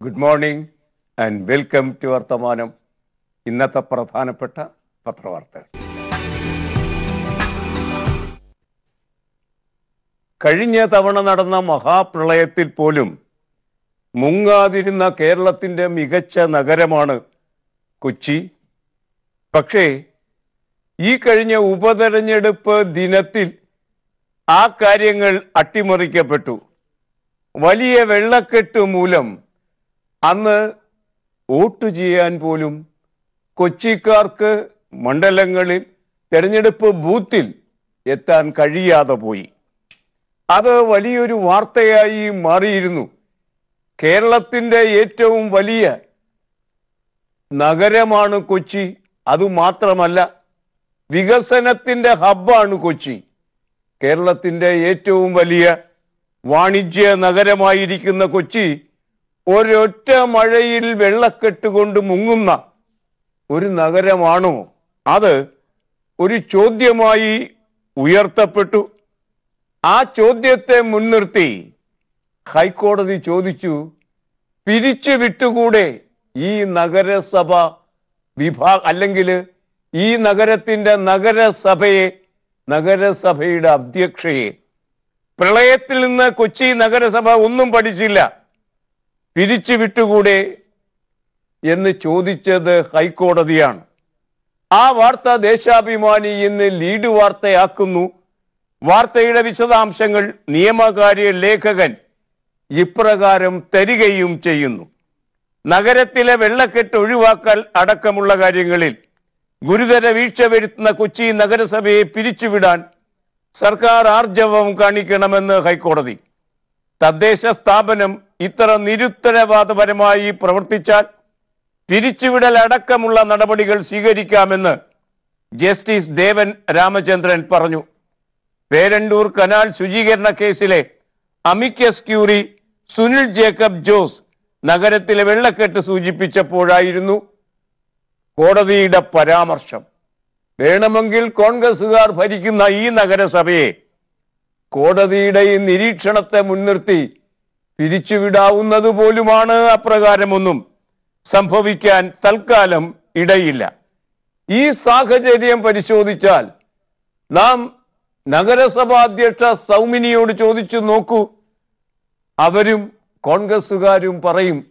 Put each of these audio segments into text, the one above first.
good morning and welcome to വർത്തമാനം ഇന്നത്തെ പ്രധാനപ്പെട്ട പത്രവാർത്തകൾ കഴിഞ്ഞ തവണ നടന്ന മഹാപ്രളയത്തിൽ പോലും മുങ്ങാതിരുന്ന കേരളത്തിൻ്റെ മികച്ച നഗരമാണ് കൊച്ചി പക്ഷേ ഈ കഴിഞ്ഞ ഉപതെരഞ്ഞെടുപ്പ് ദിനത്തിൽ ആ കാര്യങ്ങൾ അട്ടിമറിക്കപ്പെട്ടു വലിയ വെള്ളക്കെട്ട് മൂലം അന്ന് വോട്ട് ചെയ്യാൻ പോലും കൊച്ചിക്കാർക്ക് മണ്ഡലങ്ങളിൽ തെരഞ്ഞെടുപ്പ് ബൂത്തിൽ എത്താൻ കഴിയാതെ പോയി അത് വലിയൊരു വാർത്തയായി മാറിയിരുന്നു കേരളത്തിൻ്റെ ഏറ്റവും വലിയ നഗരമാണ് കൊച്ചി അതുമാത്രമല്ല വികസനത്തിൻ്റെ ഹബ്ബാണ് കൊച്ചി കേരളത്തിൻ്റെ ഏറ്റവും വലിയ വാണിജ്യ നഗരമായിരിക്കുന്ന കൊച്ചി ഒരൊറ്റ മഴയിൽ വെള്ളക്കെട്ട് കൊണ്ട് മുങ്ങുന്ന ഒരു നഗരമാണോ അത് ഒരു ചോദ്യമായി ഉയർത്തപ്പെട്ടു ആ ചോദ്യത്തെ മുൻനിർത്തി ഹൈക്കോടതി ചോദിച്ചു പിരിച്ചു വിട്ടുകൂടെ ഈ നഗരസഭ വിഭാ അല്ലെങ്കിൽ ഈ നഗരത്തിൻ്റെ നഗരസഭയെ നഗരസഭയുടെ അധ്യക്ഷയെ പ്രളയത്തിൽ നിന്ന് കൊച്ചി നഗരസഭ ഒന്നും പഠിച്ചില്ല പിരിച്ചു വിട്ടുകൂടെ എന്ന് ചോദിച്ചത് ഹൈക്കോടതിയാണ് ആ വാർത്ത ദേശാഭിമാനി ഇന്ന് ലീഡ് വാർത്തയാക്കുന്നു വാർത്തയുടെ വിശദാംശങ്ങൾ നിയമകാര്യ ലേഖകൻ ഇപ്രകാരം തരികയും ചെയ്യുന്നു നഗരത്തിലെ വെള്ളക്കെട്ട് ഒഴിവാക്കൽ അടക്കമുള്ള കാര്യങ്ങളിൽ ഗുരുതര വീഴ്ച വരുത്തുന്ന കൊച്ചി നഗരസഭയെ പിരിച്ചുവിടാൻ സർക്കാർ ആർജവം കാണിക്കണമെന്ന് ഹൈക്കോടതി തദ്ദേശ സ്ഥാപനം ഇത്ര നിരുത്തരവാദപരമായി പ്രവർത്തിച്ചാൽ പിരിച്ചുവിടൽ അടക്കമുള്ള നടപടികൾ സ്വീകരിക്കാമെന്ന് ജസ്റ്റിസ് ദേവൻ രാമചന്ദ്രൻ പറഞ്ഞു പേരണ്ടൂർ കനാൽ ശുചീകരണ കേസിലെ അമിക്കസ് ക്യൂറി സുനിൽ ജേക്കബ് ജോസ് നഗരത്തിലെ വെള്ളക്കെട്ട് സൂചിപ്പിച്ചപ്പോഴായിരുന്നു കോടതിയുടെ പരാമർശം വേണമെങ്കിൽ കോൺഗ്രസുകാർ ഭരിക്കുന്ന ഈ നഗരസഭയെ കോടതിയുടെ ഈ നിരീക്ഷണത്തെ മുൻനിർത്തി പിരിച്ചുവിടാവുന്നത് പോലുമാണ് അപ്രകാരമൊന്നും സംഭവിക്കാൻ തൽക്കാലം ഇടയില്ല ഈ സാഹചര്യം പരിശോധിച്ചാൽ നാം നഗരസഭാ അധ്യക്ഷ സൗമിനിയോട് ചോദിച്ചു നോക്കൂ അവരും കോൺഗ്രസുകാരും പറയും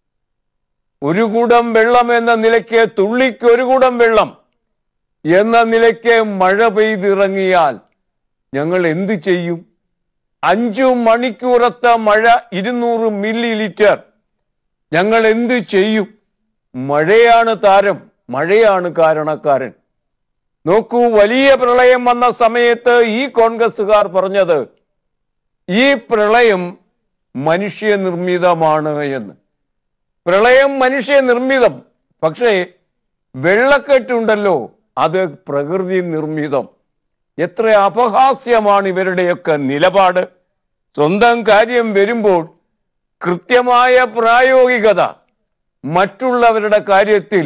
ഒരു കൂടം വെള്ളം എന്ന നിലയ്ക്ക് തുള്ളിക്ക് ഒരു കൂടം വെള്ളം എന്ന നിലയ്ക്ക് മഴ പെയ്തിറങ്ങിയാൽ ഞങ്ങൾ എന്തു ചെയ്യും അഞ്ചു മണിക്കൂറത്തെ മഴ ഇരുന്നൂറ് മില്ലി ലിറ്റർ ഞങ്ങൾ എന്തു ചെയ്യും മഴയാണ് താരം മഴയാണ് കാരണക്കാരൻ നോക്കൂ വലിയ പ്രളയം വന്ന സമയത്ത് ഈ കോൺഗ്രസുകാർ പറഞ്ഞത് ഈ പ്രളയം മനുഷ്യനിർമ്മിതമാണ് എന്ന് പ്രളയം മനുഷ്യനിർമ്മിതം പക്ഷേ വെള്ളക്കെട്ടുണ്ടല്ലോ അത് പ്രകൃതി നിർമ്മിതം എത്ര അപഹാസ്യമാണ് ഇവരുടെയൊക്കെ നിലപാട് സ്വന്തം കാര്യം വരുമ്പോൾ കൃത്യമായ പ്രായോഗികത മറ്റുള്ളവരുടെ കാര്യത്തിൽ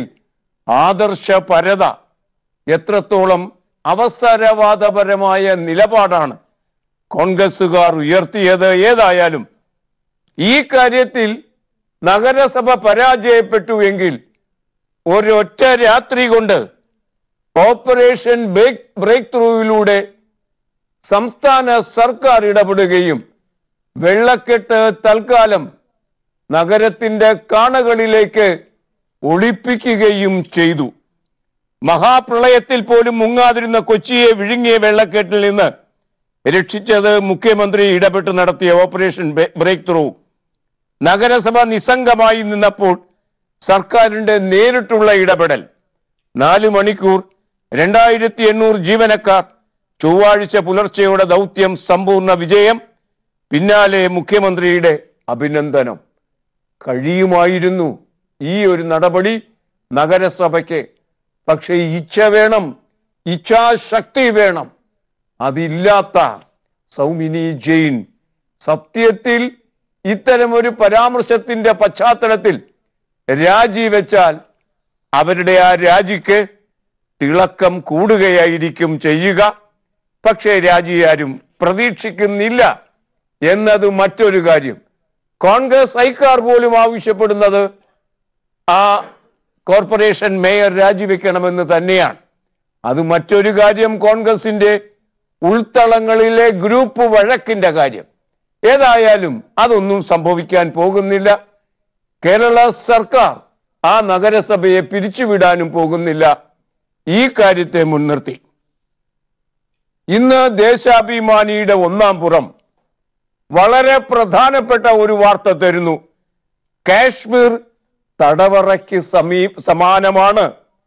ആദർശപരത എത്രത്തോളം അവസരവാദപരമായ നിലപാടാണ് കോൺഗ്രസുകാർ ഉയർത്തിയത് ഏതായാലും ഈ കാര്യത്തിൽ നഗരസഭ പരാജയപ്പെട്ടു എങ്കിൽ ഒരൊറ്റ രാത്രി കൊണ്ട് ഓപ്പറേഷൻ ബ്രേക്ക് ബ്രേക്ക് ത്രൂവിലൂടെ സംസ്ഥാന സർക്കാർ ഇടപെടുകയും വെള്ളക്കെട്ട് തൽക്കാലം നഗരത്തിന്റെ കാണകളിലേക്ക് ഒളിപ്പിക്കുകയും ചെയ്തു മഹാപ്രളയത്തിൽ പോലും മുങ്ങാതിരുന്ന കൊച്ചിയെ വിഴുങ്ങിയ വെള്ളക്കെട്ടിൽ നിന്ന് രക്ഷിച്ചത് മുഖ്യമന്ത്രി ഇടപെട്ട് നടത്തിയ ഓപ്പറേഷൻ ബ്രേക്ക് ത്രൂ നഗരസഭ നിസ്സംഗമായി നിന്നപ്പോൾ സർക്കാരിന്റെ നേരിട്ടുള്ള ഇടപെടൽ നാല് മണിക്കൂർ രണ്ടായിരത്തി എണ്ണൂറ് ജീവനക്കാർ ചൊവ്വാഴ്ച പുലർച്ചെയുടെ ദൗത്യം സമ്പൂർണ്ണ വിജയം പിന്നാലെ മുഖ്യമന്ത്രിയുടെ അഭിനന്ദനം കഴിയുമായിരുന്നു ഈ ഒരു നടപടി നഗരസഭയ്ക്ക് പക്ഷേ ഇച്ഛ വേണം ഇച്ഛാശക്തി വേണം അതില്ലാത്ത സൗമിനി ജെയിൻ സത്യത്തിൽ ഇത്തരം ഒരു പരാമർശത്തിന്റെ പശ്ചാത്തലത്തിൽ രാജിവെച്ചാൽ അവരുടെ ആ രാജിക്ക് തിളക്കം കൂടുകയായിരിക്കും ചെയ്യുക പക്ഷേ രാജി ആരും പ്രതീക്ഷിക്കുന്നില്ല എന്നത് മറ്റൊരു കാര്യം കോൺഗ്രസ് ഐക്കാർ പോലും ആവശ്യപ്പെടുന്നത് ആ കോർപ്പറേഷൻ മേയർ രാജിവെക്കണമെന്ന് തന്നെയാണ് അത് മറ്റൊരു കാര്യം കോൺഗ്രസിന്റെ ഉൾത്തളങ്ങളിലെ ഗ്രൂപ്പ് വഴക്കിന്റെ കാര്യം ഏതായാലും അതൊന്നും സംഭവിക്കാൻ പോകുന്നില്ല കേരള സർക്കാർ ആ നഗരസഭയെ പിരിച്ചുവിടാനും പോകുന്നില്ല ഈ കാര്യത്തെ മുൻനിർത്തി ഇന്ന് ദേശാഭിമാനിയുടെ ഒന്നാം പുറം വളരെ പ്രധാനപ്പെട്ട ഒരു വാർത്ത തരുന്നു കാശ്മീർ തടവറയ്ക്ക് സമീ സമാനമാണ്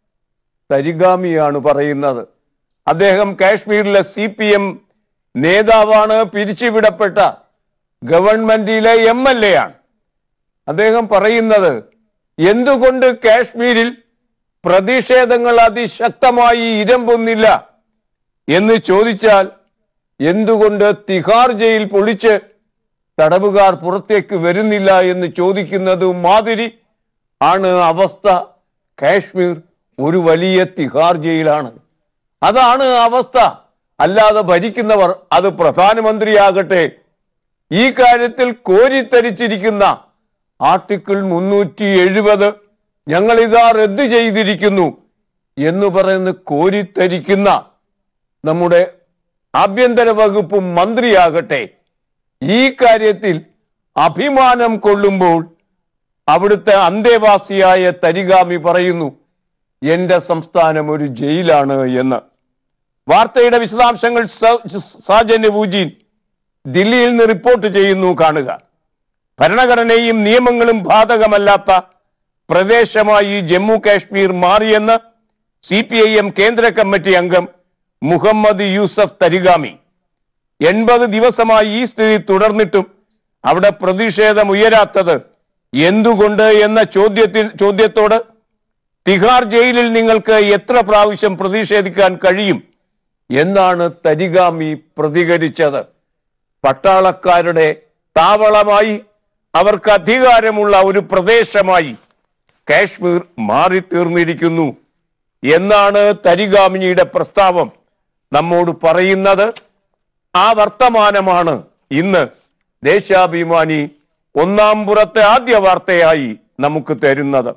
തരിഗാമിയാണ് പറയുന്നത് അദ്ദേഹം കാശ്മീരിലെ സി പി എം നേതാവാണ് പിരിച്ചുവിടപ്പെട്ട ഗവൺമെന്റിലെ എം എൽ എ ആണ് അദ്ദേഹം പറയുന്നത് എന്തുകൊണ്ട് കാശ്മീരിൽ പ്രതിഷേധങ്ങൾ അതിശക്തമായി ഇരമ്പുന്നില്ല എന്ന് ചോദിച്ചാൽ എന്തുകൊണ്ട് തിഹാർ ജയിൽ പൊളിച്ച് തടവുകാർ പുറത്തേക്ക് വരുന്നില്ല എന്ന് ചോദിക്കുന്നത് മാതിരി ആണ് അവസ്ഥ കാശ്മീർ ഒരു വലിയ തിഹാർ ജയിലാണ് അതാണ് അവസ്ഥ അല്ലാതെ ഭരിക്കുന്നവർ അത് പ്രധാനമന്ത്രിയാകട്ടെ ഈ കാര്യത്തിൽ കോരിത്തരിച്ചിരിക്കുന്ന ആർട്ടിക്കിൾ മുന്നൂറ്റി എഴുപത് ഞങ്ങളിതാ റദ്ദ് ചെയ്തിരിക്കുന്നു എന്ന് പറയുന്ന കോരിത്തരിക്കുന്ന നമ്മുടെ ആഭ്യന്തര വകുപ്പ് മന്ത്രിയാകട്ടെ ഈ കാര്യത്തിൽ അഭിമാനം കൊള്ളുമ്പോൾ അവിടുത്തെ അന്തേവാസിയായ തരിഗാമി പറയുന്നു എന്റെ സംസ്ഥാനം ഒരു ജയിലാണ് എന്ന് വാർത്തയുടെ വിശദാംശങ്ങൾ സ- സാജന്യ വൂജീൻ ദില്ലിയിൽ നിന്ന് റിപ്പോർട്ട് ചെയ്യുന്നു കാണുക ഭരണഘടനയും നിയമങ്ങളും ബാധകമല്ലാത്ത പ്രദേശമായി ജമ്മു കാശ്മീർ മാറിയെന്ന് സി പി ഐ എം കേന്ദ്ര കമ്മിറ്റി അംഗം മുഹമ്മദ് യൂസഫ് തരിഗാമി എൺപത് ദിവസമായി ഈ സ്ഥിതി തുടർന്നിട്ടും അവിടെ പ്രതിഷേധം ഉയരാത്തത് എന്തുകൊണ്ട് എന്ന ചോദ്യത്തിൽ ചോദ്യത്തോട് തിഹാർ ജയിലിൽ നിങ്ങൾക്ക് എത്ര പ്രാവശ്യം പ്രതിഷേധിക്കാൻ കഴിയും എന്നാണ് തരിഗാമി പ്രതികരിച്ചത് പട്ടാളക്കാരുടെ താവളമായി അവർക്ക് അധികാരമുള്ള ഒരു പ്രദേശമായി കാശ്മീർ മാറിത്തീർന്നിരിക്കുന്നു എന്നാണ് തരിഗാമിനിയുടെ പ്രസ്താവം നമ്മോട് പറയുന്നത് ആ വർത്തമാനമാണ് ഇന്ന് ദേശാഭിമാനി ഒന്നാം പുറത്തെ ആദ്യ വാർത്തയായി നമുക്ക് തരുന്നത്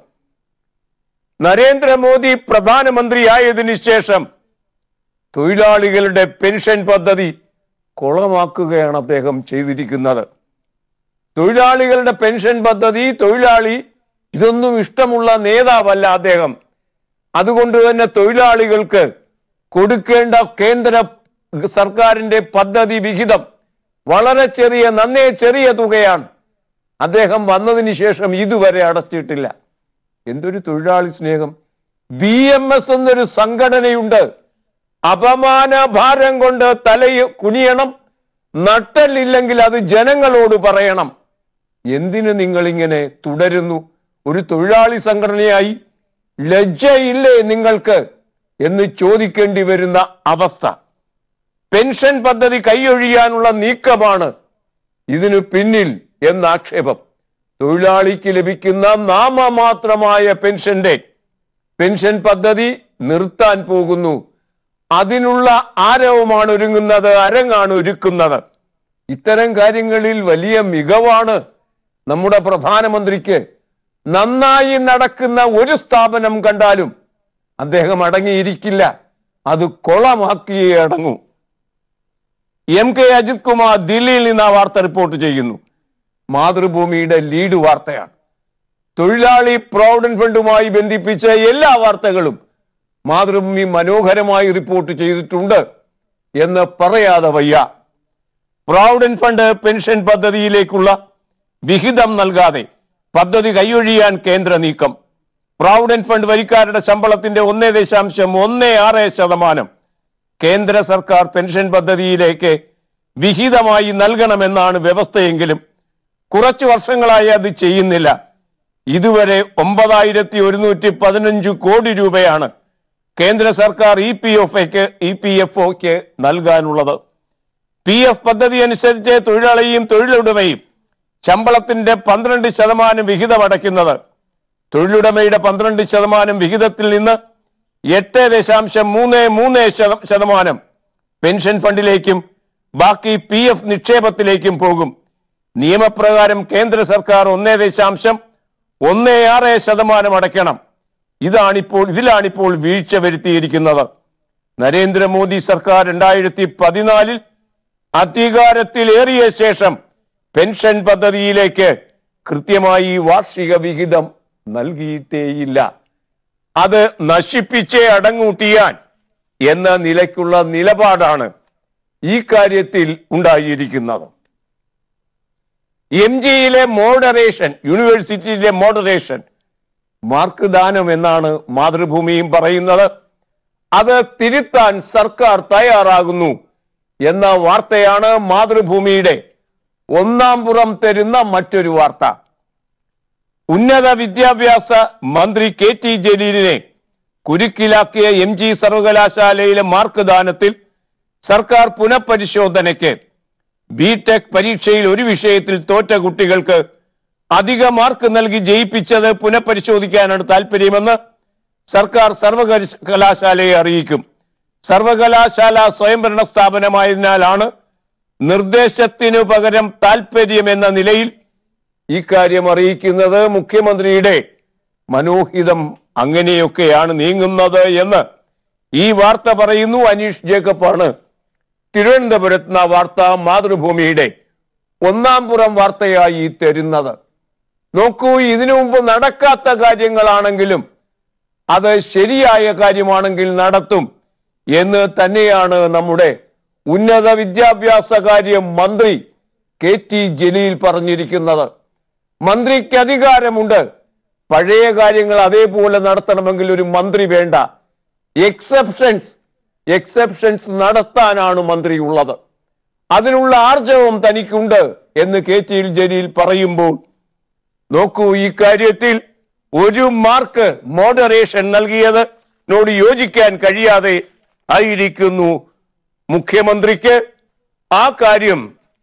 നരേന്ദ്രമോദി പ്രധാനമന്ത്രിയായതിനു ശേഷം തൊഴിലാളികളുടെ പെൻഷൻ പദ്ധതി കുളമാക്കുകയാണ് അദ്ദേഹം ചെയ്തിരിക്കുന്നത് തൊഴിലാളികളുടെ പെൻഷൻ പദ്ധതി തൊഴിലാളി ഇതൊന്നും ഇഷ്ടമുള്ള നേതാവല്ല അദ്ദേഹം അതുകൊണ്ട് തന്നെ തൊഴിലാളികൾക്ക് കൊടുക്കേണ്ട കേന്ദ്ര സർക്കാരിന്റെ പദ്ധതി വിഹിതം വളരെ ചെറിയ നന്നേ ചെറിയ തുകയാണ് അദ്ദേഹം വന്നതിന് ശേഷം ഇതുവരെ അടച്ചിട്ടില്ല എന്തൊരു തൊഴിലാളി സ്നേഹം ബി എം എസ് എന്നൊരു സംഘടനയുണ്ട് അപമാന ഭാരം കൊണ്ട് തലയെ കുനിയണം നട്ടലില്ലെങ്കിൽ അത് ജനങ്ങളോട് പറയണം എന്തിന് നിങ്ങൾ ഇങ്ങനെ തുടരുന്നു ഒരു തൊഴിലാളി സംഘടനയായി ലജ്ജയില്ലേ നിങ്ങൾക്ക് എന്ന് ചോദിക്കേണ്ടി വരുന്ന അവസ്ഥ പെൻഷൻ പദ്ധതി കൈയൊഴിയാനുള്ള നീക്കമാണ് ഇതിനു പിന്നിൽ എന്ന ആക്ഷേപം തൊഴിലാളിക്ക് ലഭിക്കുന്ന നാമമാത്രമായ പെൻഷന്റെ പെൻഷൻ പദ്ധതി നിർത്താൻ പോകുന്നു അതിനുള്ള ആരവമാണ് ഒരുങ്ങുന്നത് അരങ്ങാണ് ഒരുക്കുന്നത് ഇത്തരം കാര്യങ്ങളിൽ വലിയ മികവാണ് നമ്മുടെ പ്രധാനമന്ത്രിക്ക് നന്നായി നടക്കുന്ന ഒരു സ്ഥാപനം കണ്ടാലും അദ്ദേഹം അടങ്ങിയിരിക്കില്ല അത് കൊളമാക്കിയേ അടങ്ങൂ എം കെ അജിത് കുമാർ ദില്ലിയിൽ നിന്ന് ആ വാർത്ത റിപ്പോർട്ട് ചെയ്യുന്നു മാതൃഭൂമിയുടെ ലീഡ് വാർത്തയാണ് തൊഴിലാളി പ്രോവിഡന്റ് ഫണ്ടുമായി ബന്ധിപ്പിച്ച എല്ലാ വാർത്തകളും മാതൃഭൂമി മനോഹരമായി റിപ്പോർട്ട് ചെയ്തിട്ടുണ്ട് എന്ന് പറയാതെ വയ്യ പ്രോവിഡന്റ് ഫണ്ട് പെൻഷൻ പദ്ധതിയിലേക്കുള്ള വിഹിതം നൽകാതെ പദ്ധതി കൈയൊഴിയാൻ കേന്ദ്ര നീക്കം പ്രോവിഡന്റ് ഫണ്ട് വരിക്കാരുടെ ശമ്പളത്തിന്റെ ഒന്നേ ദശാംശം ഒന്നേ ആറ് ശതമാനം കേന്ദ്ര സർക്കാർ പെൻഷൻ പദ്ധതിയിലേക്ക് വിഹിതമായി നൽകണമെന്നാണ് വ്യവസ്ഥയെങ്കിലും കുറച്ചു വർഷങ്ങളായി അത് ചെയ്യുന്നില്ല ഇതുവരെ ഒമ്പതായിരത്തി ഒരുന്നൂറ്റി പതിനഞ്ച് കോടി രൂപയാണ് കേന്ദ്ര സർക്കാർ E P F E P F ഒക്ക് നൽകാനുള്ളത് പി എഫ് പദ്ധതി അനുസരിച്ച് തൊഴിലാളിയും തൊഴിലുടമയും ശമ്പളത്തിന്റെ പന്ത്രണ്ട് ശതമാനം വിഹിതം അടയ്ക്കുന്നത് തൊഴിലുടമയുടെ പന്ത്രണ്ട് ശതമാനം വിഹിതത്തിൽ നിന്ന് എട്ട് ദശാംശം മൂന്ന് മൂന്ന് ശത- ശതമാനം പെൻഷൻ ഫണ്ടിലേക്കും ബാക്കി പി എഫ് നിക്ഷേപത്തിലേക്കും പോകും നിയമപ്രകാരം കേന്ദ്ര സർക്കാർ ഒന്നേ ദശാംശം ഒന്നേ ആറ് ശതമാനം അടയ്ക്കണം ഇതാണിപ്പോൾ ഇതിലാണിപ്പോൾ വീഴ്ച വരുത്തിയിരിക്കുന്നത് നരേന്ദ്രമോദി സർക്കാർ രണ്ടായിരത്തി പതിനാലിൽ അധികാരത്തിലേറിയ ശേഷം പെൻഷൻ പദ്ധതിയിലേക്ക് കൃത്യമായി വാർഷിക വിഹിതം നൽകിയിട്ടേയില്ല അത് നശിപ്പിച്ചേ അടങ്ങൂട്ടിയാൻ എന്ന നിലയ്ക്കുള്ള നിലപാടാണ് ഈ കാര്യത്തിൽ ഉണ്ടായിരിക്കുന്നത് എം ജിയിലെ മോഡറേഷൻ യൂണിവേഴ്സിറ്റിയിലെ മോഡറേഷൻ മാർക്ക് ദാനം എന്നാണ് മാതൃഭൂമിയും പറയുന്നത് അത് തിരുത്താൻ സർക്കാർ തയ്യാറാകുന്നു എന്ന വാർത്തയാണ് മാതൃഭൂമിയുടെ ഒന്നാം പുറം തരുന്ന മറ്റൊരു വാർത്ത ഉന്നത വിദ്യാഭ്യാസ മന്ത്രി കെ ടി ജലീലിനെ കുരുക്കിലാക്കിയ എം ജി സർവകലാശാലയിലെ മാർക്ക് ദാനത്തിൽ സർക്കാർ പുനഃപരിശോധനയ്ക്ക് ബി ടെക് പരീക്ഷയിൽ ഒരു വിഷയത്തിൽ തോറ്റ കുട്ടികൾക്ക് അധിക മാർക്ക് നൽകി ജയിപ്പിച്ചത് പുനഃപരിശോധിക്കാനാണ് താല്പര്യമെന്ന് സർക്കാർ സർവകലാശാലയെ അറിയിക്കും സർവകലാശാല സ്വയംഭരണ സ്ഥാപനമായതിനാലാണ് നിർദ്ദേശത്തിനു പകരം താല്പര്യം എന്ന നിലയിൽ ഇക്കാര്യം അറിയിക്കുന്നത് മുഖ്യമന്ത്രിയുടെ മനോഹിതം അങ്ങനെയൊക്കെയാണ് നീങ്ങുന്നത് എന്ന് ഈ വാർത്ത പറയുന്നു അനീഷ് ജേക്കബാണ് തിരുവനന്തപുരത്ത് നിന്ന് ആ വാർത്ത മാതൃഭൂമിയുടെ ഒന്നാം പുറം വാർത്തയായി തരുന്നത് നോക്കൂ ഇതിനു മുമ്പ് നടക്കാത്ത കാര്യങ്ങളാണെങ്കിലും അത് ശരിയായ കാര്യമാണെങ്കിൽ നടത്തും എന്ന് തന്നെയാണ് നമ്മുടെ ഉന്നത വിദ്യാഭ്യാസ കാര്യ മന്ത്രി കെ ടി ജലീൽ പറഞ്ഞിരിക്കുന്നത് മന്ത്രിക്ക് അധികാരമുണ്ട് പഴയ കാര്യങ്ങൾ അതേപോലെ നടത്തണമെങ്കിൽ ഒരു മന്ത്രി വേണ്ട എക്സെപ്ഷൻസ് എക്സെപ്ഷൻസ് നടത്താനാണ് മന്ത്രി ഉള്ളത് അതിനുള്ള ആർജവം തനിക്കുണ്ട് എന്ന് കെ ടി ജലീൽ പറയുമ്പോൾ നോക്കൂ ഈ കാര്യത്തിൽ ഒരു മാർക്ക് മോഡറേഷൻ നൽകിയത് നോട് യോജിക്കാൻ കഴിയാതെ ആയിരിക്കുന്നു മുഖ്യമന്ത്രിക്ക് ആ കാര്യം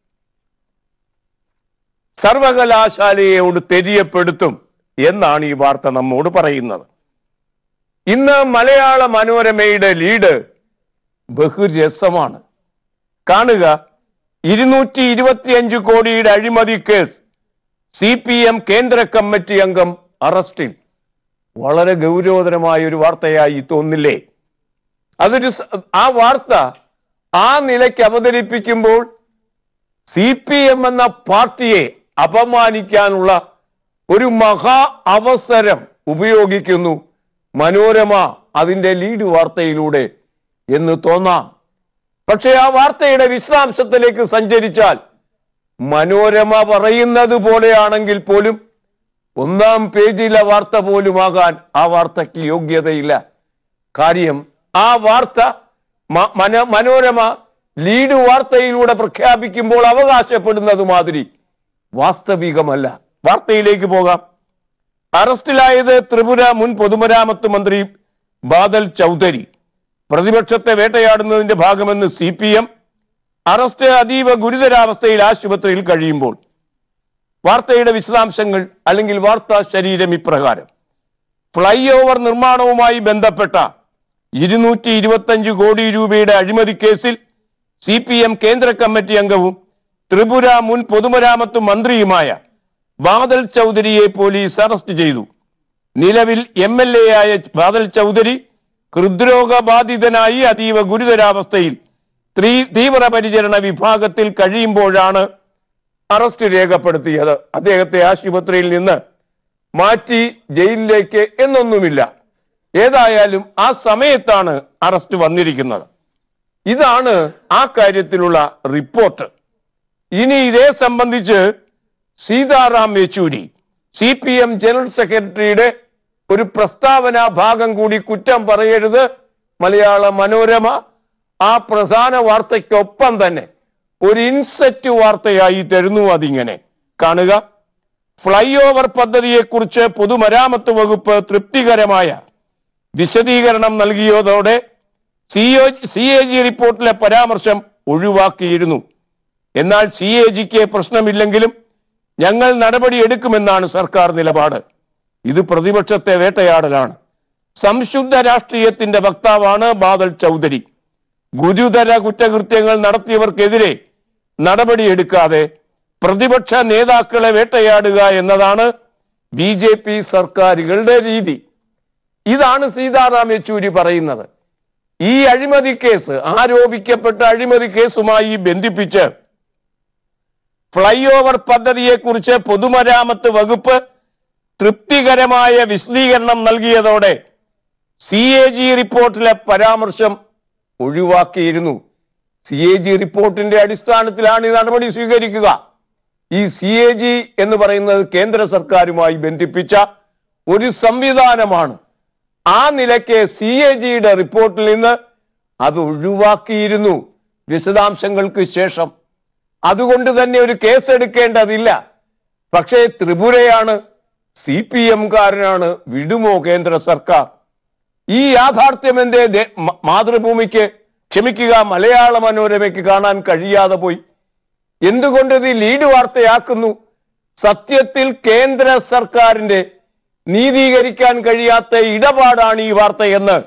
സർവകലാശാലയോട് തെരിയപ്പെടുത്തും എന്നാണ് ഈ വാർത്ത നമ്മോട് പറയുന്നത് ഇന്ന് മലയാള മനോരമയുടെ ലീഡ് ബഹുരസമാണ് കാണുക ഇരുന്നൂറ്റി ഇരുപത്തിയഞ്ച് കോടിയുടെ അഴിമതി കേസ് സി പി എം കേന്ദ്ര കമ്മിറ്റി അംഗം അറസ്റ്റിൽ വളരെ ഗൗരവതരമായ ഒരു വാർത്തയായി തോന്നില്ലേ അതൊരു സ- ആ വാർത്ത ആ നിലയ്ക്ക് അവതരിപ്പിക്കുമ്പോൾ സി പി എം എന്ന പാർട്ടിയെ അപമാനിക്കാനുള്ള ഒരു മഹാ അവസരം ഉപയോഗിക്കുന്നു മനോരമ അതിന്റെ ലീഡ് വാർത്തയിലൂടെ എന്ന് തോന്നാം പക്ഷേ ആ വാർത്തയുടെ വിശദാംശത്തിലേക്ക് സഞ്ചരിച്ചാൽ മനോരമ പറയുന്നത് പോലെയാണെങ്കിൽ പോലും ഒന്നാം പേജിലെ വാർത്ത പോലുമാകാൻ ആ വാർത്തയ്ക്ക് യോഗ്യതയില്ല കാര്യം ആ വാർത്ത മ- മന- മനോരമ ലീഡ് വാർത്തയിലൂടെ പ്രഖ്യാപിക്കുമ്പോൾ അവകാശപ്പെടുന്നത് മാതിരി വാസ്തവികമല്ല വാർത്തയിലേക്ക് പോകാം അറസ്റ്റിലായത് ത്രിപുര മുൻ പൊതുമരാമത്ത് മന്ത്രി ബാദൽ ചൗധരി പ്രതിപക്ഷത്തെ വേട്ടയാടുന്നതിന്റെ ഭാഗമെന്ന് സി പി എം അറസ്റ്റ് അതീവ ഗുരുതരാവസ്ഥയിൽ ആശുപത്രിയിൽ കഴിയുമ്പോൾ വാർത്തയുടെ വിശദാംശങ്ങൾ അല്ലെങ്കിൽ വാർത്താ ശരീരം ഇപ്രകാരം ഫ്ലൈ ഓവർ നിർമ്മാണവുമായി ബന്ധപ്പെട്ട ഇരുന്നൂറ്റി ഇരുപത്തഞ്ച് കോടി രൂപയുടെ അഴിമതി കേസിൽ സി പി എം കേന്ദ്ര കമ്മിറ്റി അംഗവും ത്രിപുര മുൻ പൊതുമരാമത്ത് മന്ത്രിയുമായ ബാദൽ ചൗധരിയെ പോലീസ് അറസ്റ്റ് ചെയ്തു നിലവിൽ എം എൽ എ ആയ ബാദൽ ചൗധരി ഹൃദ്രോഗബാധിതനായി അതീവ ഗുരുതരാവസ്ഥയിൽ ത്രീ തീവ്രപരിചരണ വിഭാഗത്തിൽ കഴിയുമ്പോഴാണ് അറസ്റ്റ് രേഖപ്പെടുത്തിയത് അദ്ദേഹത്തെ ആശുപത്രിയിൽ നിന്ന് മാറ്റി ജയിലിലേക്ക് എന്നൊന്നുമില്ല ഏതായാലും ആ സമയത്താണ് അറസ്റ്റ് വന്നിരിക്കുന്നത് ഇതാണ് ആ കാര്യത്തിലുള്ള റിപ്പോർട്ട് ഇനി ഇതേ സംബന്ധിച്ച് സീതാറാം യെച്ചൂരി സി പി എം ജനറൽ സെക്രട്ടറിയുടെ ഒരു പ്രസ്താവന ഭാഗം കൂടി കുറ്റം പറയരുത് മലയാള മനോരമ ആ പ്രധാന വാർത്തയ്ക്കൊപ്പം തന്നെ ഒരു ഇൻസെറ്റ് വാർത്തയായി തരുന്നു അതിങ്ങനെ കാണുക ഫ്ലൈ ഓവർ പദ്ധതിയെക്കുറിച്ച് പൊതുമരാമത്ത് വകുപ്പ് തൃപ്തികരമായ വിശദീകരണം നൽകിയതോടെ C O C A G റിപ്പോർട്ടിലെ പരാമർശം ഒഴിവാക്കിയിരുന്നു എന്നാൽ സി എ ജിക്ക് പ്രശ്നമില്ലെങ്കിലും ഞങ്ങൾ നടപടി എടുക്കുമെന്നാണ് സർക്കാർ നിലപാട് ഇത് പ്രതിപക്ഷത്തെ വേട്ടയാടലാണ് സംശുദ്ധ രാഷ്ട്രീയത്തിന്റെ വക്താവാണ് ബാദൽ ചൗധരി ഗുരുതര കുറ്റകൃത്യങ്ങൾ നടത്തിയവർക്കെതിരെ നടപടിയെടുക്കാതെ പ്രതിപക്ഷ നേതാക്കളെ വേട്ടയാടുക എന്നതാണ് ബി ജെ പി സർക്കാരുകളുടെ രീതി ഇതാണ് സീതാറാം യെച്ചൂരി പറയുന്നത് ഈ അഴിമതി കേസ് ആരോപിക്കപ്പെട്ട അഴിമതി കേസുമായി ബന്ധിപ്പിച്ച് ഫ്ലൈ ഓവർ പദ്ധതിയെക്കുറിച്ച് പൊതുമരാമത്ത് വകുപ്പ് തൃപ്തികരമായ വിശദീകരണം നൽകിയതോടെ സി എ ജി റിപ്പോർട്ടിലെ പരാമർശം ഒഴിവാക്കിയിരുന്നു സി എ ജി റിപ്പോർട്ടിന്റെ അടിസ്ഥാനത്തിലാണ് ഈ നടപടി സ്വീകരിക്കുക ഈ സി എ ജി എന്ന് പറയുന്നത് കേന്ദ്ര സർക്കാരുമായി ബന്ധിപ്പിച്ച ഒരു സംവിധാനമാണ് ആ നിലയ്ക്ക് സി എ ജിയുടെ റിപ്പോർട്ടിൽ നിന്ന് അത് ഒഴിവാക്കിയിരുന്നു വിശദാംശങ്ങൾക്ക് ശേഷം അതുകൊണ്ട് തന്നെ ഒരു കേസ് എടുക്കേണ്ടതില്ല പക്ഷേ ത്രിപുരയാണ് സി പി എംകാരനാണ് വിടുമോ കേന്ദ്ര സർക്കാർ ഈ യാഥാർത്ഥ്യം എന്തേ ദേ- മ- മാതൃഭൂമിക്ക് ക്ഷമിക്കുക മലയാള മനോരമയ്ക്ക് കാണാൻ കഴിയാതെ പോയി എന്തുകൊണ്ട് ഇത് ലീഡ് വാർത്തയാക്കുന്നു സത്യത്തിൽ കേന്ദ്ര സർക്കാരിന്റെ നീതീകരിക്കാൻ കഴിയാത്ത ഇടപാടാണ് ഈ വാർത്തയെന്ന്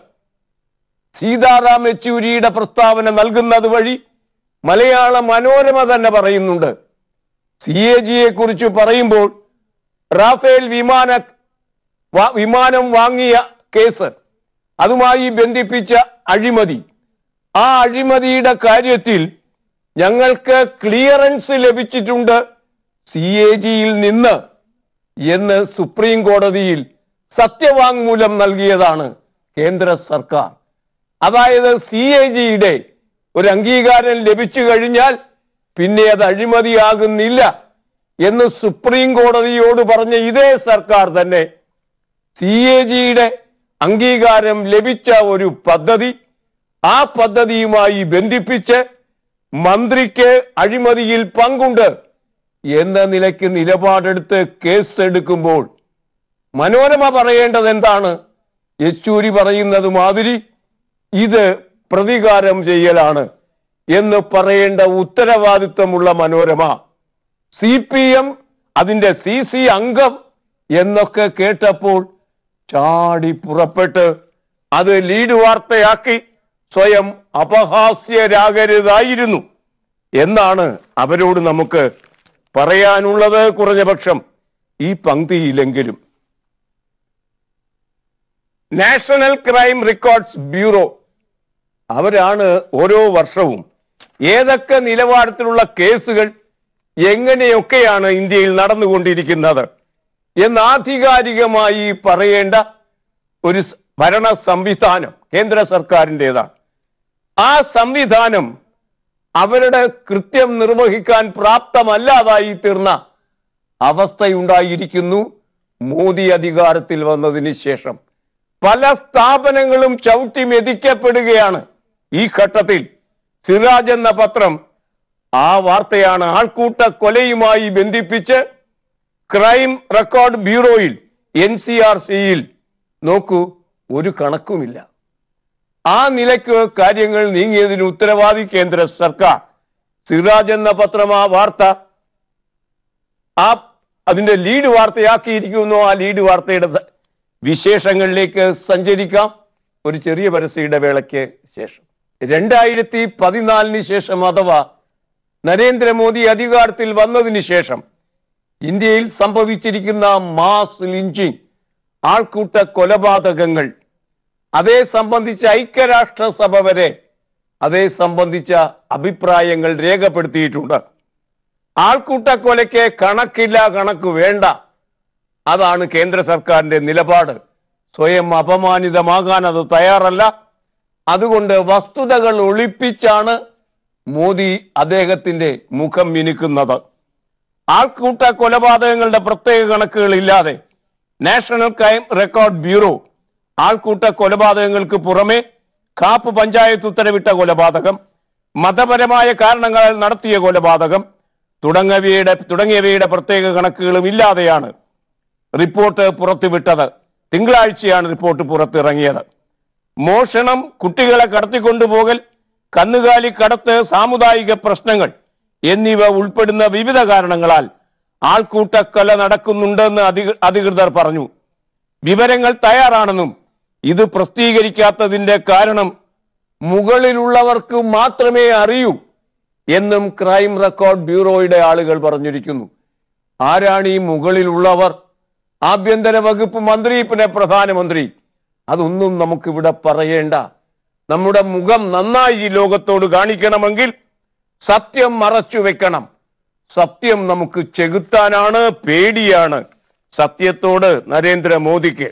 സീതാറാം യെച്ചൂരിയുടെ പ്രസ്താവന നൽകുന്നത് വഴി മലയാള മനോരമ തന്നെ പറയുന്നുണ്ട് സി എ ജിയെ കുറിച്ച് പറയുമ്പോൾ റാഫേൽ വിമാന വാ- വിമാനം വാങ്ങിയ കേസ് അതുമായി ബന്ധിപ്പിച്ച അഴിമതി ആ അഴിമതിയുടെ കാര്യത്തിൽ ഞങ്ങൾക്ക് ക്ലിയറൻസ് ലഭിച്ചിട്ടുണ്ട് സി എ ജിയിൽ നിന്ന് എന്ന് സുപ്രീം കോടതിയിൽ സത്യവാങ്മൂലം നൽകിയതാണ് കേന്ദ്ര സർക്കാർ അതായത് സി എ ജിയുടെ ഒരു അംഗീകാരം ലഭിച്ചു കഴിഞ്ഞാൽ പിന്നെ അത് അഴിമതിയാകുന്നില്ല എന്ന് സുപ്രീം കോടതിയോട് പറഞ്ഞ ഇതേ സർക്കാർ തന്നെ സി എ ജിയുടെ അംഗീകാരം ലഭിച്ച ഒരു പദ്ധതി ആ പദ്ധതിയുമായി ബന്ധിപ്പിച്ച് മന്ത്രിക്ക് അഴിമതിയിൽ പങ്കുണ്ട് എന്ന നിലയ്ക്ക് നിലപാടെടുത്ത് കേസ് എടുക്കുമ്പോൾ മനോരമ പറയേണ്ടത് എന്താണ് യെച്ചൂരി പറയുന്നത് മാതിരി ഇത് പ്രതികാരം ചെയ്യലാണ് എന്ന് പറയേണ്ട ഉത്തരവാദിത്വമുള്ള മനോരമ സി പി എം അതിന്റെ സി സി അംഗം എന്നൊക്കെ കേട്ടപ്പോൾ ചാടി പുറപ്പെട്ട് അത് ലീഡ് വാർത്തയാക്കി സ്വയം അപഹാസ്യരാകരുതായിരുന്നു എന്നാണ് അവരോട് നമുക്ക് പറയാനുള്ളത് കുറഞ്ഞ പക്ഷം ഈ പങ്ക്തിയിലെങ്കിലും നാഷണൽ ക്രൈം റെക്കോർഡ്സ് ബ്യൂറോ അവരാണ് ഓരോ വർഷവും ഏതൊക്കെ നിലവാരത്തിലുള്ള കേസുകൾ എങ്ങനെയൊക്കെയാണ് ഇന്ത്യയിൽ നടന്നുകൊണ്ടിരിക്കുന്നത് എന്ന് ആധികാരികമായി പറയേണ്ട ഒരു സ് ഭരണ സംവിധാനം കേന്ദ്ര സർക്കാരിൻ്റെതാണ് ആ സംവിധാനം അവരുടെ കൃത്യം നിർവഹിക്കാൻ പ്രാപ്തമല്ലാതായി തീർന്ന അവസ്ഥയുണ്ടായിരിക്കുന്നു മോദി അധികാരത്തിൽ വന്നതിന് ശേഷം പല സ്ഥാപനങ്ങളും ചവിട്ടി മെതിക്കപ്പെടുകയാണ് ഈ ഘട്ടത്തിൽ സിറാജ് എന്ന പത്രം ആ വാർത്തയാണ് ആൾക്കൂട്ട കൊലയുമായി ബന്ധിപ്പിച്ച് ക്രൈം റെക്കോർഡ് ബ്യൂറോയിൽ എൻ സി ആർ സിയിൽ നോക്കൂ ഒരു കണക്കുമില്ല ആ നിലയ്ക്ക് കാര്യങ്ങൾ നീങ്ങിയതിന് ഉത്തരവാദി കേന്ദ്ര സർക്കാർ സിറാജ് എന്ന പത്രം ആ വാർത്ത ആ അതിന്റെ ലീഡ് വാർത്തയാക്കിയിരിക്കുന്നു ആ ലീഡ് വാർത്തയുടെ സ- വിശേഷങ്ങളിലേക്ക് സഞ്ചരിക്കാം ഒരു ചെറിയ പരസ്യയുടെ വേളയ്ക്ക് ശേഷം രണ്ടായിരത്തി പതിനാലിന് ശേഷം അഥവാ നരേന്ദ്രമോദി അധികാരത്തിൽ വന്നതിന് ശേഷം ഇന്ത്യയിൽ സംഭവിച്ചിരിക്കുന്ന മാസ് ലിഞ്ചിങ് ആൾക്കൂട്ട കൊലപാതകങ്ങൾ അതേ സംബന്ധിച്ച ഐക്യരാഷ്ട്രസഭ വരെ അതേ സംബന്ധിച്ച അഭിപ്രായങ്ങൾ രേഖപ്പെടുത്തിയിട്ടുണ്ട് ആൾക്കൂട്ട കൊലയ്ക്ക് കണക്കില്ല കണക്ക് വേണ്ട അതാണ് കേന്ദ്ര സർക്കാരിന്റെ നിലപാട് സ്വയം അപമാനിതമാകാൻ അത് തയ്യാറല്ല അതുകൊണ്ട് വസ്തുതകൾ ഒളിപ്പിച്ചാണ് മോദി അദ്ദേഹത്തിന്റെ മുഖം മിനുക്കുന്നത് ആൾക്കൂട്ട കൊലപാതകങ്ങളുടെ പ്രത്യേക കണക്കുകൾ ഇല്ലാതെ നാഷണൽ ക്രൈം റെക്കോർഡ് ബ്യൂറോ ആൾക്കൂട്ട കൊലപാതകങ്ങൾക്ക് പുറമെ കാപ്പ് പഞ്ചായത്ത് ഉത്തരവിട്ട കൊലപാതകം മതപരമായ കാരണങ്ങളാൽ നടത്തിയ കൊലപാതകം തുടങ്ങിയവയുടെ തുടങ്ങിയവയുടെ പ്രത്യേക കണക്കുകളും ഇല്ലാതെയാണ് റിപ്പോർട്ട് പുറത്തുവിട്ടത് തിങ്കളാഴ്ചയാണ് റിപ്പോർട്ട് പുറത്തിറങ്ങിയത് മോഷണം കുട്ടികളെ കടത്തിക്കൊണ്ടുപോകൽ കന്നുകാലി കടത്ത് സാമുദായിക പ്രശ്നങ്ങൾ എന്നിവ ഉൾപ്പെടുന്ന വിവിധ കാരണങ്ങളാൽ ആൾക്കൂട്ടക്കൊല നടക്കുന്നുണ്ടെന്ന് അധി- അധികൃതർ പറഞ്ഞു വിവരങ്ങൾ തയ്യാറാണെന്നും ഇത് പ്രസിദ്ധീകരിക്കാത്തതിന്റെ കാരണം മുകളിലുള്ളവർക്ക് മാത്രമേ അറിയൂ എന്നും ക്രൈം റെക്കോർഡ് ബ്യൂറോയുടെ ആളുകൾ പറഞ്ഞിരിക്കുന്നു ആരാണ് ഈ മുകളിലുള്ളവർ ആഭ്യന്തര വകുപ്പ് മന്ത്രി പിന്നെ പ്രധാനമന്ത്രി അതൊന്നും നമുക്കിവിടെ പറയേണ്ട നമ്മുടെ മുഖം നന്നായി ഈ ലോകത്തോട് കാണിക്കണമെങ്കിൽ സത്യം മറച്ചു വെക്കണം സത്യം നമുക്ക് ചെകുത്താനാണ് പേടിയാണ് സത്യത്തോട് നരേന്ദ്രമോദിക്ക്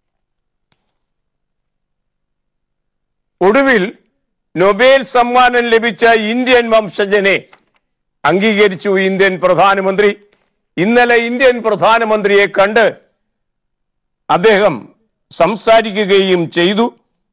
ഒടുവിൽ നൊബേൽ സമ്മാനം ലഭിച്ച ഇന്ത്യൻ വംശജനെ അംഗീകരിച്ചു ഇന്ത്യൻ പ്രധാനമന്ത്രി ഇന്നലെ ഇന്ത്യൻ പ്രധാനമന്ത്രിയെ കണ്ട് അദ്ദേഹം സംസാരിക്കുകയും ചെയ്തു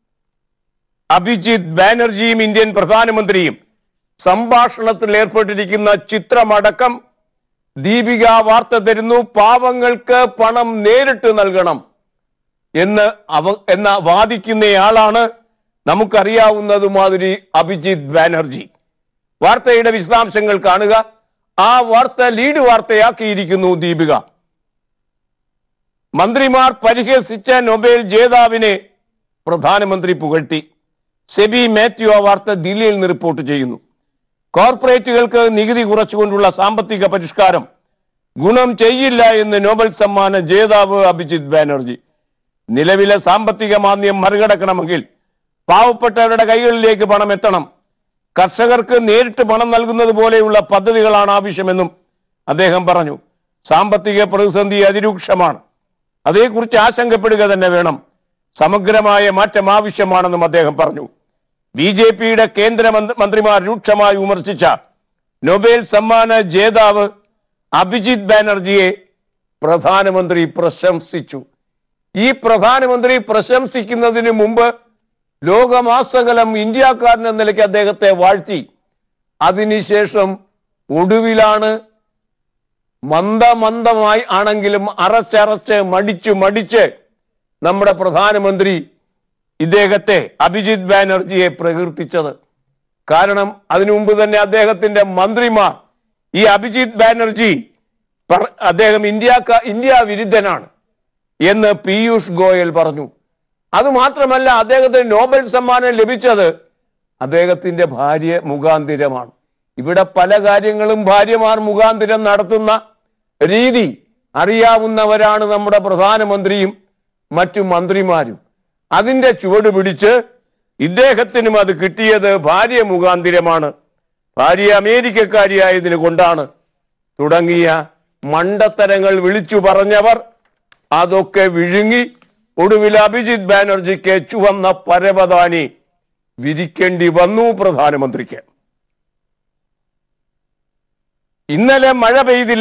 അഭിജിത് ബാനർജിയും ഇന്ത്യൻ പ്രധാനമന്ത്രിയും സംഭാഷണത്തിൽ ഏർപ്പെട്ടിരിക്കുന്ന ചിത്രമടക്കം ദീപിക വാർത്ത തരുന്നു പാവങ്ങൾക്ക് പണം നേരിട്ട് നൽകണം എന്ന് അവ എന്ന വാദിക്കുന്നയാളാണ് നമുക്കറിയാവുന്നത് മാതിരി അഭിജിത് ബാനർജി വാർത്തയുടെ വിശദാംശങ്ങൾ കാണുക ആ വാർത്ത ലീഡ് വാർത്തയാക്കിയിരിക്കുന്നു ദീപിക മന്ത്രിമാർ പരിഹസിച്ച നൊബേൽ ജേതാവിനെ പ്രധാനമന്ത്രി പുകഴ്ത്തി സെബി മാത്യു ആ വാർത്ത ദില്ലിയിൽ നിന്ന് റിപ്പോർട്ട് ചെയ്യുന്നു കോർപ്പറേറ്റുകൾക്ക് നികുതി കുറച്ചുകൊണ്ടുള്ള സാമ്പത്തിക പരിഷ്കാരം ഗുണം ചെയ്യില്ല എന്ന് നോബൽ സമ്മാന ജേതാവ് അഭിജിത് ബാനർജി നിലവിലെ സാമ്പത്തിക മാന്ദ്യം മറികടക്കണമെങ്കിൽ പാവപ്പെട്ടവരുടെ കൈകളിലേക്ക് പണം എത്തണം കർഷകർക്ക് നേരിട്ട് പണം നൽകുന്നത് പോലെയുള്ള പദ്ധതികളാണ് ആവശ്യമെന്നും അദ്ദേഹം പറഞ്ഞു സാമ്പത്തിക പ്രതിസന്ധി അതിരൂക്ഷമാണ് അതേക്കുറിച്ച് ആശങ്കപ്പെടുക തന്നെ വേണം സമഗ്രമായ മാറ്റം ആവശ്യമാണെന്നും അദ്ദേഹം പറഞ്ഞു ബി ജെ പിയുടെ കേന്ദ്ര മന്ത്രി- മന്ത്രിമാർ രൂക്ഷമായി വിമർശിച്ച നൊബേൽ സമ്മാന ജേതാവ് അഭിജിത് ബാനർജിയെ പ്രധാനമന്ത്രി പ്രശംസിച്ചു ഈ പ്രധാനമന്ത്രി പ്രശംസിക്കുന്നതിന് മുമ്പ് ലോകമാസകലം ഇന്ത്യക്കാരൻ എന്ന നിലയ്ക്ക് അദ്ദേഹത്തെ വാഴ്ത്തി അതിനുശേഷം ഒടുവിലാണ് മന്ദമന്ദമായി ആണെങ്കിലും അറച്ചറച്ച് മടിച്ചു മടിച്ച് നമ്മുടെ പ്രധാനമന്ത്രി ഇദ്ദേഹത്തെ അഭിജിത് ബാനർജിയെ പ്രകീർത്തിച്ചത് കാരണം അതിനു മുമ്പ് തന്നെ അദ്ദേഹത്തിന്റെ മന്ത്രിമാർ ഈ അഭിജിത് ബാനർജി പറ- അദ്ദേഹം ഇന്ത്യ ഇന്ത്യ വിരുദ്ധനാണ് എന്ന് പീയൂഷ് ഗോയൽ പറഞ്ഞു അതുമാത്രമല്ല അദ്ദേഹത്തിന് നോബൽ സമ്മാനം ലഭിച്ചത് അദ്ദേഹത്തിന്റെ ഭാര്യ മുഖാന്തിരമാണ് ഇവിടെ പല കാര്യങ്ങളും ഭാര്യമാർ മുഖാന്തിരം നടത്തുന്ന രീതി അറിയാവുന്നവരാണ് നമ്മുടെ പ്രധാനമന്ത്രിയും മറ്റു മന്ത്രിമാരും അതിന്റെ ചുവട് പിടിച്ച് ഇദ്ദേഹത്തിനും അത് കിട്ടിയത് ഭാര്യ മുഖാന്തിരമാണ് ഭാര്യ അമേരിക്കക്കാരിയായതിന് കൊണ്ടാണ് തുടങ്ങിയ മണ്ടത്തരങ്ങൾ വിളിച്ചു പറഞ്ഞവർ അതൊക്കെ വിഴുങ്ങി ഒടുവിൽ അഭിജിത് ബാനർജിക്ക് ചുവന്ന പരവതാനി വിരിക്കേണ്ടി വന്നു പ്രധാനമന്ത്രിക്ക് ഇന്നലെ മഴ പെയ്തില്ല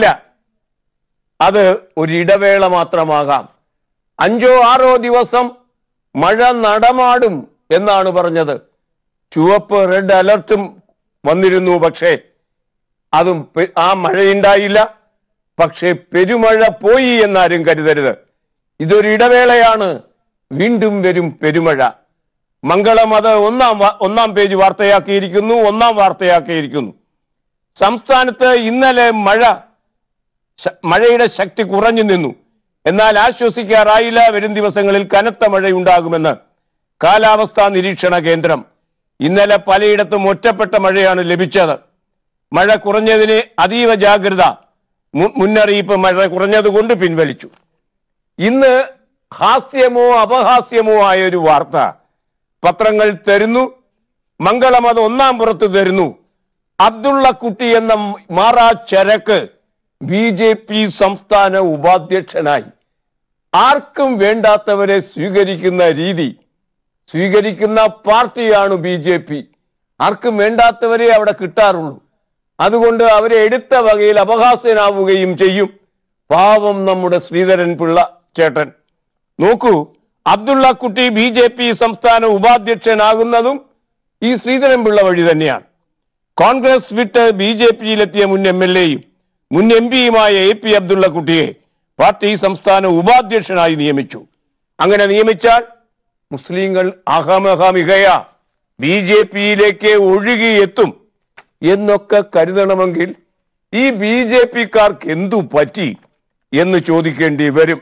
അത് ഒരു ഇടവേള മാത്രമാകാം അഞ്ചോ ആറോ ദിവസം മഴ നടമാടും എന്നാണ് പറഞ്ഞത് ചുവപ്പ് റെഡ് അലർട്ടും വന്നിരുന്നു പക്ഷേ അതും പെ- ആ മഴയുണ്ടായില്ല പക്ഷേ പെരുമഴ പോയി എന്നാരും കരുതരുത് ഇതൊരു ഇടവേളയാണ് വീണ്ടും വരും പെരുമഴ മംഗളം അത് ഒന്നാം വാ- ഒന്നാം പേജ് വാർത്തയാക്കിയിരിക്കുന്നു ഒന്നാം വാർത്തയാക്കിയിരിക്കുന്നു സംസ്ഥാനത്ത് ഇന്നലെ മഴ ശ- മഴയുടെ ശക്തി കുറഞ്ഞു നിന്നു എന്നാൽ ആശ്വസിക്കാറായില്ല വരും ദിവസങ്ങളിൽ കനത്ത മഴയുണ്ടാകുമെന്ന് കാലാവസ്ഥാ നിരീക്ഷണ കേന്ദ്രം ഇന്നലെ പലയിടത്തും ഒറ്റപ്പെട്ട മഴയാണ് ലഭിച്ചത് മഴ കുറഞ്ഞതിന് അതീവ ജാഗ്രത മു- മുന്നറിയിപ്പ് മഴ കുറഞ്ഞതുകൊണ്ട് പിൻവലിച്ചു ഇന്ന് ഹാസ്യമോ അപഹാസ്യമോ ആയ ഒരു വാർത്ത പത്രങ്ങൾ തരുന്നു മംഗളം അത് ഒന്നാം പുറത്ത് തരുന്നു അബ്ദുള്ള കുട്ടി എന്ന മാറാ ചരക്ക് ബി ജെ പി സംസ്ഥാന ഉപാധ്യക്ഷനായി ആർക്കും വേണ്ടാത്തവരെ സ്വീകരിക്കുന്ന രീതി സ്വീകരിക്കുന്ന പാർട്ടിയാണ് ബി ജെ പി ആർക്കും വേണ്ടാത്തവരെ അവിടെ കിട്ടാറുള്ളൂ അതുകൊണ്ട് അവരെ എടുത്ത വകയിൽ അപഹാസ്യനാവുകയും ചെയ്യും പാവം നമ്മുടെ ശ്രീധരൻ പിള്ള ചേട്ടൻ നോക്കൂ അബ്ദുള്ള കുട്ടി ബി ജെ പി സംസ്ഥാന ഉപാധ്യക്ഷനാകുന്നതും ഈ ശ്രീധരൻ പിള്ള വഴി തന്നെയാണ് കോൺഗ്രസ് വിട്ട് ബി ജെ പിയിലെത്തിയ മുൻ എം എൽ എയും മുൻ എം പിയുമായ എ പി അബ്ദുള്ള കുട്ടിയെ പാർട്ടി സംസ്ഥാന ഉപാധ്യക്ഷനായി നിയമിച്ചു അങ്ങനെ നിയമിച്ചാൽ മുസ്ലിങ്ങൾ അഹമഹമികയ ബി ജെ പിയിലേക്ക് ഒഴുകിയെത്തും എന്നൊക്കെ കരുതണമെങ്കിൽ ഈ ബി ജെ പിക്കാർക്ക് എന്തു പറ്റി എന്ന് ചോദിക്കേണ്ടി വരും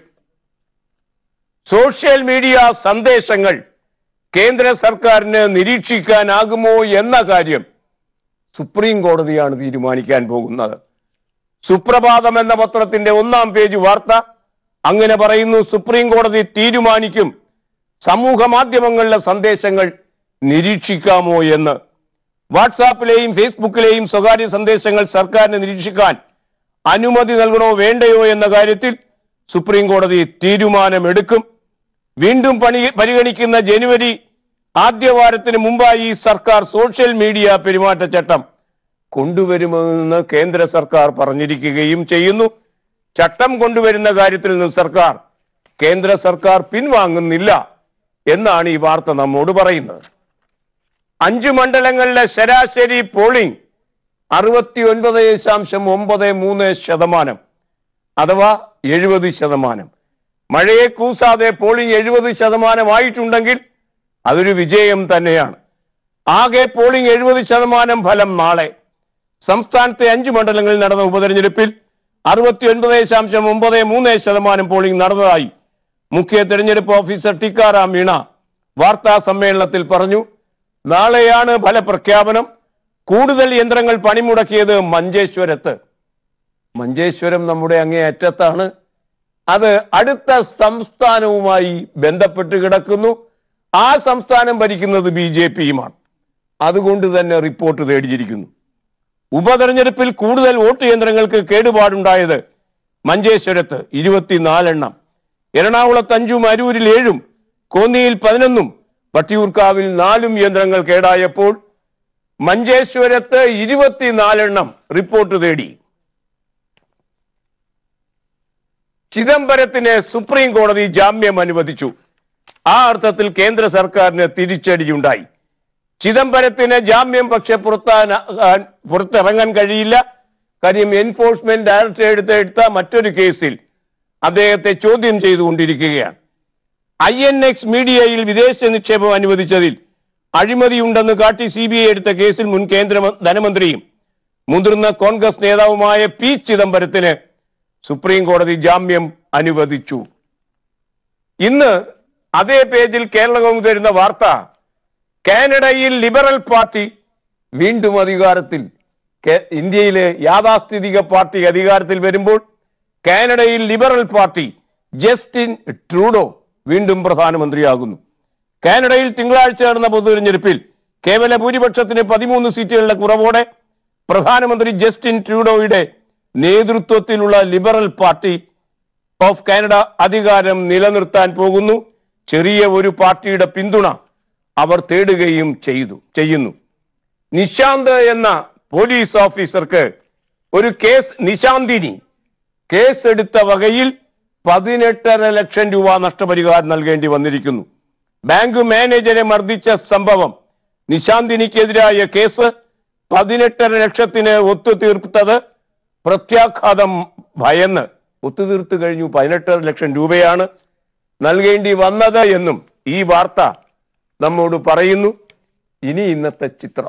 സോഷ്യൽ മീഡിയ സന്ദേശങ്ങൾ കേന്ദ്ര സർക്കാരിന് നിരീക്ഷിക്കാനാകുമോ എന്ന കാര്യം സുപ്രീം കോടതിയാണ് തീരുമാനിക്കാൻ പോകുന്നത് സുപ്രഭാതം എന്ന പത്രത്തിന്റെ ഒന്നാം പേജ് വാർത്ത അങ്ങനെ പറയുന്നു സുപ്രീം കോടതി തീരുമാനിക്കും സമൂഹ മാധ്യമങ്ങളിലെ സന്ദേശങ്ങൾ നിരീക്ഷിക്കാമോ എന്ന് വാട്സാപ്പിലെയും ഫേസ്ബുക്കിലെയും സ്വകാര്യ സന്ദേശങ്ങൾ സർക്കാരിന് നിരീക്ഷിക്കാൻ അനുമതി നൽകണോ വേണ്ടയോ എന്ന കാര്യത്തിൽ സുപ്രീം കോടതി തീരുമാനമെടുക്കും വീണ്ടും പണി പരിഗണിക്കുന്ന ജനുവരി ആദ്യവാരത്തിന് മുമ്പായി സർക്കാർ സോഷ്യൽ മീഡിയ പെരുമാറ്റച്ചട്ടം കൊണ്ടുവരുമെന്ന് കേന്ദ്ര സർക്കാർ പറഞ്ഞിരിക്കുകയും ചെയ്യുന്നു ചട്ടം കൊണ്ടുവരുന്ന കാര്യത്തിൽ നിന്ന് സർക്കാർ കേന്ദ്ര സർക്കാർ പിൻവാങ്ങുന്നില്ല എന്നാണ് ഈ വാർത്ത നമ്മോട് പറയുന്നത് അഞ്ച് മണ്ഡലങ്ങളിലെ ശരാശരി പോളിംഗ് അറുപത്തി ഒൻപത് ദശാംശം ഒമ്പത് മൂന്ന് ശതമാനം അഥവാ എഴുപത് ശതമാനം മഴയെ കൂസാതെ പോളിംഗ് എഴുപത് ശതമാനമായിട്ടുണ്ടെങ്കിൽ അതൊരു വിജയം തന്നെയാണ് ആകെ പോളിംഗ് എഴുപത് ശതമാനം ഫലം നാളെ സംസ്ഥാനത്തെ അഞ്ച് മണ്ഡലങ്ങളിൽ നടന്ന ഉപതെരഞ്ഞെടുപ്പിൽ അറുപത്തി ഒൻപത് ദശാംശം ഒമ്പത് മൂന്ന് ശതമാനം പോളിംഗ് നടന്നതായി മുഖ്യ തെരഞ്ഞെടുപ്പ് ഓഫീസർ ടിക്കാറാം മീണ വാർത്താ സമ്മേളനത്തിൽ പറഞ്ഞു നാളെയാണ് ഫലപ്രഖ്യാപനം കൂടുതൽ യന്ത്രങ്ങൾ പണിമുടക്കിയത് മഞ്ചേശ്വരത്ത് മഞ്ചേശ്വരം നമ്മുടെ അങ്ങേ അറ്റത്താണ് അത് അടുത്ത സംസ്ഥാനവുമായി ബന്ധപ്പെട്ട് കിടക്കുന്നു ആ സംസ്ഥാനം ഭരിക്കുന്നത് ബി ജെ പിയുമാണ് അതുകൊണ്ട് തന്നെ റിപ്പോർട്ട് തേടിയിരിക്കുന്നു ഉപതെരഞ്ഞെടുപ്പിൽ കൂടുതൽ വോട്ട് യന്ത്രങ്ങൾക്ക് കേടുപാടുണ്ടായത് മഞ്ചേശ്വരത്ത് ഇരുപത്തിനാലെണ്ണം എറണാകുളത്ത് അഞ്ചും അരൂരിൽ ഏഴും കോന്നിയിൽ പതിനൊന്നും വട്ടിയൂർക്കാവിൽ നാലും യന്ത്രങ്ങൾ കേടായപ്പോൾ മഞ്ചേശ്വരത്ത് ഇരുപത്തിനാലെണ്ണം റിപ്പോർട്ട് തേടി ചിദംബരത്തിന് സുപ്രീം കോടതി ജാമ്യം അനുവദിച്ചു ആ അർത്ഥത്തിൽ കേന്ദ്ര സർക്കാരിന് തിരിച്ചടിയുണ്ടായി ചിദംബരത്തിന് ജാമ്യം പക്ഷെ പുറത്താൻ പുറത്തിറങ്ങാൻ കഴിയില്ല കാര്യം എൻഫോഴ്സ്മെന്റ് ഡയറക്ടറേറ്റ് എടുത്ത മറ്റൊരു കേസിൽ അദ്ദേഹത്തെ ചോദ്യം ചെയ്തുകൊണ്ടിരിക്കുകയാണ് ഐ എൻ എക്സ് മീഡിയയിൽ വിദേശ നിക്ഷേപം അനുവദിച്ചതിൽ അഴിമതിയുണ്ടെന്ന് കാട്ടി സി ബി ഐ എടുത്ത കേസിൽ മുൻ കേന്ദ്ര മ- ധനമന്ത്രിയും മുതിർന്ന കോൺഗ്രസ് നേതാവുമായ പി ചിദംബരത്തിന് സുപ്രീം കോടതി ജാമ്യം അനുവദിച്ചു ഇന്ന് അതേ പേജിൽ കേരള കൗമുദി തരുന്ന വാർത്ത കാനഡയിൽ ലിബറൽ പാർട്ടി വീണ്ടും അധികാരത്തിൽ കേ- ഇന്ത്യയിലെ യാഥാസ്ഥിതിക പാർട്ടി അധികാരത്തിൽ വരുമ്പോൾ കാനഡയിൽ ലിബറൽ പാർട്ടി ജസ്റ്റിൻ ട്രൂഡോ വീണ്ടും പ്രധാനമന്ത്രിയാകുന്നു കാനഡയിൽ തിങ്കളാഴ്ച നടന്ന പൊതുതെരഞ്ഞെടുപ്പിൽ കേവല ഭൂരിപക്ഷത്തിന് പതിമൂന്ന് സീറ്റുകളുടെ കുറവോടെ പ്രധാനമന്ത്രി ജസ്റ്റിൻ ട്രൂഡോയുടെ നേതൃത്വത്തിലുള്ള ലിബറൽ പാർട്ടി ഓഫ് കാനഡ അധികാരം നിലനിർത്താൻ പോകുന്നു ചെറിയ ഒരു പാർട്ടിയുടെ പിന്തുണ അവർ തേടുകയും ചെയ്തു ചെയ്യുന്നു നിശാന്ത് എന്ന പോലീസ് ഓഫീസർക്ക് ഒരു കേസ് നിശാന്തിനി കേസ് എടുത്ത വകയിൽ പതിനെട്ടര ലക്ഷം രൂപ നഷ്ടപരിഹാരം നൽകേണ്ടി വന്നിരിക്കുന്നു ബാങ്ക് മാനേജരെ മർദ്ദിച്ച സംഭവം നിശാന്തിനിക്കെതിരായ കേസ് പതിനെട്ടര ലക്ഷത്തിന് ഒത്തുതീർത്തത് പ്രത്യാഘാതം ഭയന്ന് ഒത്തുതീർത്ത് കഴിഞ്ഞു പതിനെട്ടര ലക്ഷം രൂപയാണ് നൽകേണ്ടി വന്നത് എന്നും ഈ വാർത്ത നമ്മോട് പറയുന്നു ഇനി ഇന്നത്തെ ചിത്രം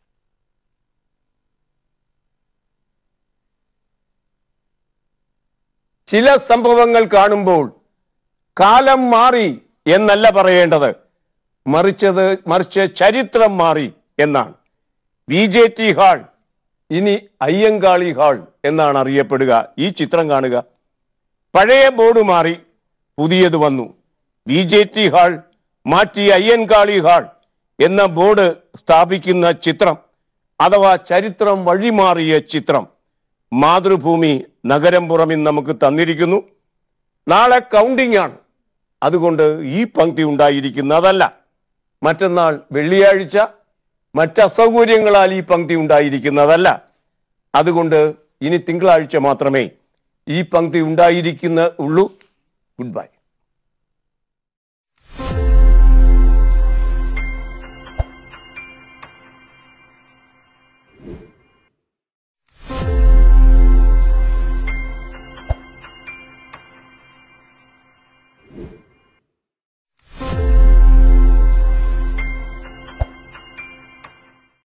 ചില സംഭവങ്ങൾ കാണുമ്പോൾ കാലം മാറി എന്നല്ല പറയേണ്ടത് മറിച്ചത് മറിച്ച് ചരിത്രം മാറി എന്നാണ് ബി ജെ ടി ഹാൾ ഇനി അയ്യങ്കാളി ഹാൾ എന്നാണ് അറിയപ്പെടുക ഈ ചിത്രം കാണുക പഴയ ബോർഡ് മാറി പുതിയത് വന്നു ബി ജെ ടി ഹാൾ മാറ്റി അയ്യൻകാളി ഹാൾ എന്ന ബോർഡ് സ്ഥാപിക്കുന്ന ചിത്രം അഥവാ ചരിത്രം വഴിമാറിയ ചിത്രം മാതൃഭൂമി നഗരം പുറമിൽ നമുക്ക് തന്നിരിക്കുന്നു നാളെ കൗണ്ടിംഗ് ആണ് അതുകൊണ്ട് ഈ പങ്ക്തി ഉണ്ടായിരിക്കുന്നതല്ല മറ്റന്നാൾ വെള്ളിയാഴ്ച മറ്റ് അസൗകര്യങ്ങളാൽ ഈ പങ്ക്തി ഉണ്ടായിരിക്കുന്നതല്ല അതുകൊണ്ട് ഇനി തിങ്കളാഴ്ച മാത്രമേ ഈ പങ്ക്തി ഉണ്ടായിരിക്കുന്ന ഉള്ളൂ ഗുഡ് ബൈ